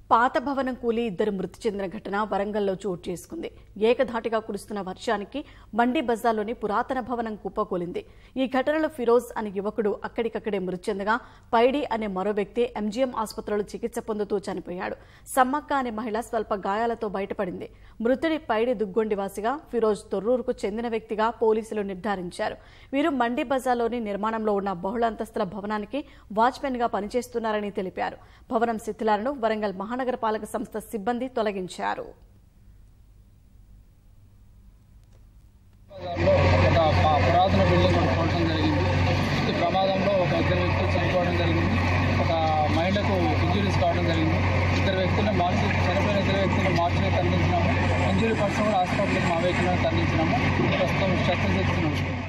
పాత భవనం కూలి ఇద్దరు మృతి చెందిన ఘటన వరంగల్లో చోటు చేసుకుంది ఏకధాటిగా కురుస్తున్న వర్షానికి మండి బజార్లోని పురాతన భవనం కుప్పకూలింది ఈ ఘటనలో ఫిరోజ్ అనే యువకుడు అక్కడికక్కడే మృతి చెందగా పైడి అనే మరో వ్యక్తి ఎంజీఎం ఆసుపత్రిలో చికిత్స పొందుతూ చనిపోయాడు సమ్మక్క అనే మహిళ స్వల్ప గాయాలతో బయటపడింది మృతుడి పైడి దుగ్గొండివాసిగా ఫిరోజ్ తొర్రూరుకు చెందిన వ్యక్తిగా పోలీసులు నిర్ధారించారు వీరు మండి బజార్లోని నిర్మాణంలో ఉన్న బహుళంతస్తుల భవనానికి వాచ్మెన్ గా పనిచేస్తున్నారని తెలిపారు భవనం శిథిలాలను వరంగల్ మహానగరపాలక సంస్థ సిబ్బంది తొలగించారు బజార్లో ఒక పా- పురాతన బిల్డింగ్ ఒకటి కూలటం జరిగింది ఈ ప్రమాదంలో ఒక ఇద్దరు వ్యక్తులు చనిపోవడం జరిగింది ఒక మహిళకు ఇంజురీస్ కావడం జరిగింది ఇద్దరు వ్యక్తులను మార్చి చనిపోయిన ఇద్దరు వ్యక్తులను మార్చిని తరలించినాము ఇంజురీ పర్సన్ కూడా హాస్పిటల్కి మా వెహికల్ తరలించినాము ప్రస్తుతం శస్త్రచికిత్స నడుస్తుంది